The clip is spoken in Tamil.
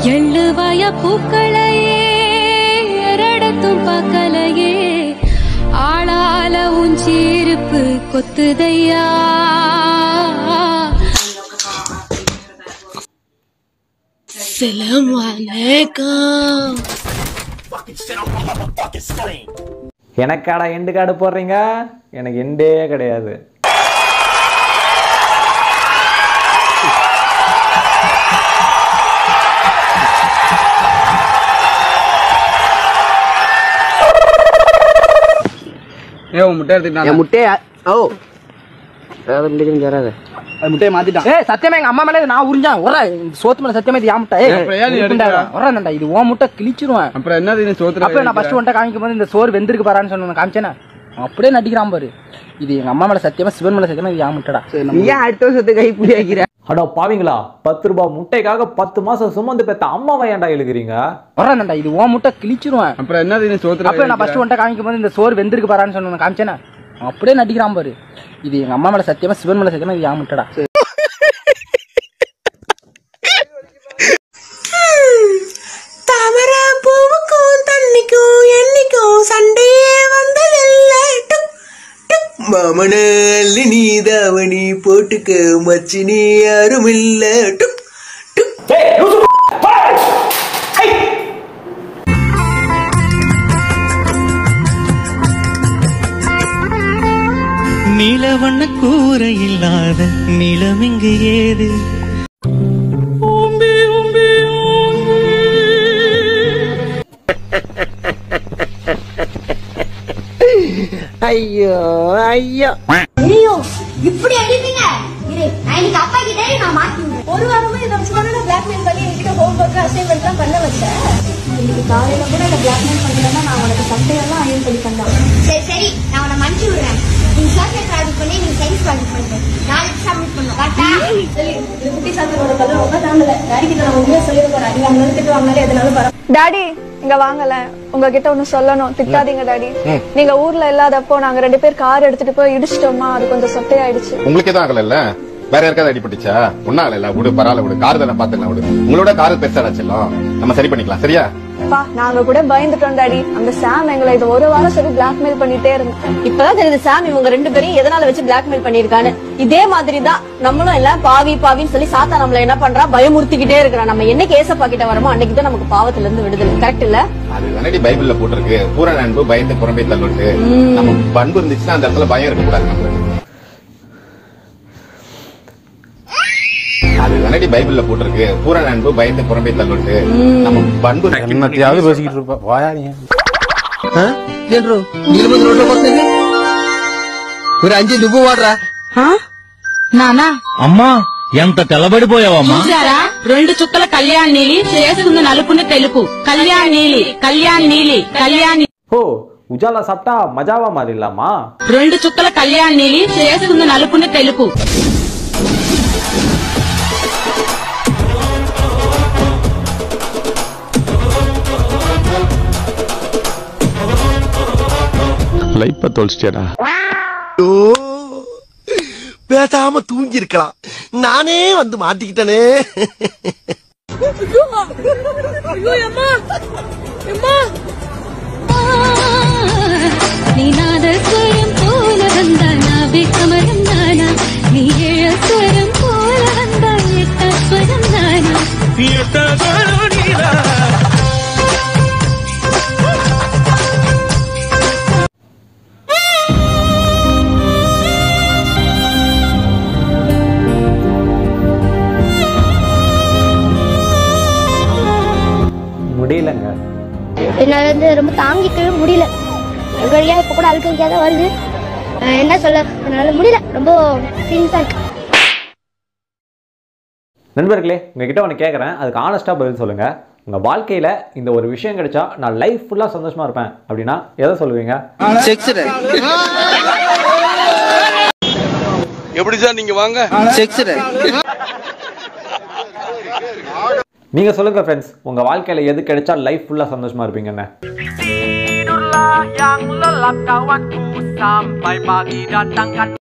எள்ளுவாய பூக்களையே எரடத்தும் பார்க்கலையே ஆளால உஞ்சீருப்பு கொத்துதையா சலாம் அலைக்கும் எனக்காடா எண்டு கார்டு போடுறீங்க எனக்கு எண்டே கிடையாது ஏ உன் முட்டை எடுத்துட்டான் என் முட்டைய ஓ அதாவது முடிஞ்சு வராது அது முட்டையை மாத்திட்டான் ஏய் சத்தியமா எங்க அம்மா மேல இது நான் உறிஞ்சான் ஒரே சோத்து மேல சத்தியமா இது யா முட்டை ஏய் அப்புறம் ஏன் நீ உருப்புண்டா, எடுக்கிற? ஒரே நண்டா இது ஓ முட்டை கிழிச்சிருவேன் அப்புறம் என்னது நீ சோத்துல அப்ப நான் ஃபர்ஸ்ட் ஒன்ட்ட காமிக்கும் போது இந்த சோறு வெந்திருக்கு பாரான்னு சொன்ன காமிச்சேனா அவன் அப்படியே நடிக்கிறான் பாரு இது எங்க அம்மா மேல சத்தியமா சிவன் மேல சத்தியமா இது யா முட்டடா நீ ஏன் அடுத்த வருஷத்துக்கு கை பிடி வைக்கிற அடோ பாவிங்களா பத்து ரூபாய் முட்டைக்காக பத்து மாசம் சுமந்து பெத்த அம்மாவை ஏன்டா இழுக்கிறீங்க ஒரே நண்டா இது ஓ முட்டை கிழிச்சிருவேன் அப்புறம் என்னது நீ சோத்துல அப்ப நான் ஃபர்ஸ்ட் ஒன்ட்ட காமிக்கும் போது இந்த சோறு வெந்திருக்கு பாரான்னு சொன்ன காமிச்சேனா அவன் அப்படியே நடிக்கிறான் பாரு இது எங்க அம்மா மேல சத்தியமா சிவன் மேல சத்தியமா இது யா முட்டடா தாமர பூவுக்கும் தண்ணிக்கும் எண்ணிக்கும் சண்டையே வந்ததில்ல டுக், டுக். மாமன அள்ளி நீ தாவணி போட்டுக்க மச்சி நீ யாரும் இல்ல டுக் டுக் நிலவண்ண கூரை இல்லாத நிலம் இங்கு ஏது ஐயோ ஐயோ ஐயோ இப்படி அடிப்பீங்க இரு நான் இன்னைக்கு அப்பா கிட்டே நான் மாத்தி விடுறேன் ஒரு வாரமா இதை வச்சு தானே பிளாக்மெயில் பண்ணி என்கிட்ட ஹோம் ஒர்க் அசைன்மெண்ட் எல்லாம் பண்ண வச்சேன் இன்னைக்கு காலையில கூட இந்த பிளாக்மெயில் பண்ணலன்னா நான் உனக்கு சட்டையெல்லாம் அயன் பண்ணி தந்தேன் சரி சரி நான் உன மன்னிச்சு விடுறேன் நீ ஷார்ட் ப்ராஜெக்ட் பண்ணி நீ சயின்ஸ் ப்ராஜெக்ட் பண்ணு நாளைக்கு சப்மிட் பண்ணும் கரெக்டா சரி இது குட்டி சாத்தனோட கதை ரொம்ப தாங்கல டாடி கிட்ட நான் உண்மையா சொல்லிட போறேன் நீங்க அவங்க திட்டு வாங்கினாலே எதனாலும் பரவாயில்ல டாடி இங்க வாங்கல உங்ககிட்ட ஒண்ணு சொல்லணும் திட்டாதீங்க டாடி நீங்க ஊர்ல இல்லாதப்போ நாங்க ரெண்டு பேர் கார் எடுத்துட்டு போய் இடிச்சிட்டோமா அது கொஞ்சம் சொட்டையாயிடுச்சு உங்களுக்கு எதுவும் ஆகல வேற யாருக்காவது அடிபட்டுச்சா ஒன்னும் ஆகல விடு பரவாயில்ல விடு கார் தானே பாத்துக்கலாம் விடு உங்களோட கார் பெருசாடா செல்லம் நம்ம சரி பண்ணிக்கலாம் சரியா பா நாங்க கூட பயந்துட்டோம் டாடி அந்த சாம் எங்களை இது ஒரு வாரம் சரி பிளாக்மெயில் பண்ணிட்டே இருந்தோம் இப்பதான் தெரியுது சாமி இவங்க ரெண்டு பேரையும் எதனால வச்சு பிளாக்மெயில் பண்ணிருக்கான்னு இதே மாதிரி தான் நம்மளும் எல்லாம் பாவி பாவின்னு சொல்லி சாத்தா நம்மள என்ன பண்றா பயமுறுத்திக்கிட்டே இருக்கிறான் நம்ம என்னைக்கு ஏசப்பா கிட்ட வரமோ அன்னைக்கு தான் நமக்கு பாவத்துல இருந்து விடுதலை கரெக்ட் இல்ல அது தானடி பைபிள்ல போட்டிருக்கு பூரண அன்பு பயத்தை புறம்பே தள்ளுட்டு நம்ம பண்பு இருந்துச்சுன்னா அந்த இடத்துல பயம் இருக்கக்கூடாது நம்மளுக்கு அது தானடி பைபிள்ல போட்டிருக்கு பூரண அன்பு பயத்தை புறம்பே தள்ளுட்டு நம்ம பண்பு என்னத்தையாவது பேசிக்கிட்டு இருப்பா வாயாதீங்க ఏంట్రో నీళ్ళు రోడ్లో పోతుంది ஒரு அஞ்சு దుబ్బు వాడరా నానా అమ్మా ఎంత తెల్లబడిపోయావమ్మా చూసారా రెండు చుక్కల కళ్యాణ్ నీలి చేసుకున్న నలుపుని తెలుపు కళ్యాణ్ నీలి కళ్యాణ్ నీలి కళ్యాణ్ ஓ உஜாலா சாப்பிட்டா மஜாவா மாறிடலாமா రెండు చుక్కల కళ్యాణ్ నీలి చేసుకున్న నలుపుని తెలుపు லைப்ப தொலைச்சிட்டியாடா பேசாம தூங்கி இருக்கலாம் நானே வந்து மாட்டிக்கிட்டனே நீ நாதஸ்வரம் போல வந்தால் நாவே கமலம் நானா நீ ஏழஸ்வரம் போல வந்தால் எட்டாஸ்வரம் நானா முடியலங்க என்னால வந்து ரொம்ப தாங்கிக்கவே முடியல வழியா இப்ப கூட அழுக்க தான் வருது அஹ் என்ன சொல்ல என்னால முடியல ரொம்ப ஃபீலிங்ஸா இருக்கு நண்பர்களே உங்ககிட்ட ஒன்று கேட்குறேன் அதுக்கு ஆனஸ்ட்டாக பதில் சொல்லுங்கள் உங்கள் வாழ்க்கையில் இந்த ஒரு விஷயம் கிடைச்சா நான் லைஃப் ஃபுல்லாக சந்தோஷமாக இருப்பேன் அப்படின்னா எதை சொல்லுவீங்க செக்ஸ் எப்படி சார் நீங்க வாங்க செக்ஸ் நீங்கள் சொல்லுங்கள் ஃப்ரெண்ட்ஸ் உங்கள் வாழ்க்கையில் எது கிடைச்சா லைஃப் ஃபுல்லாக சந்தோஷமாக இருப்பீங்கன்னு Tidurlah yang lelap kawanku sampai pagi datangkan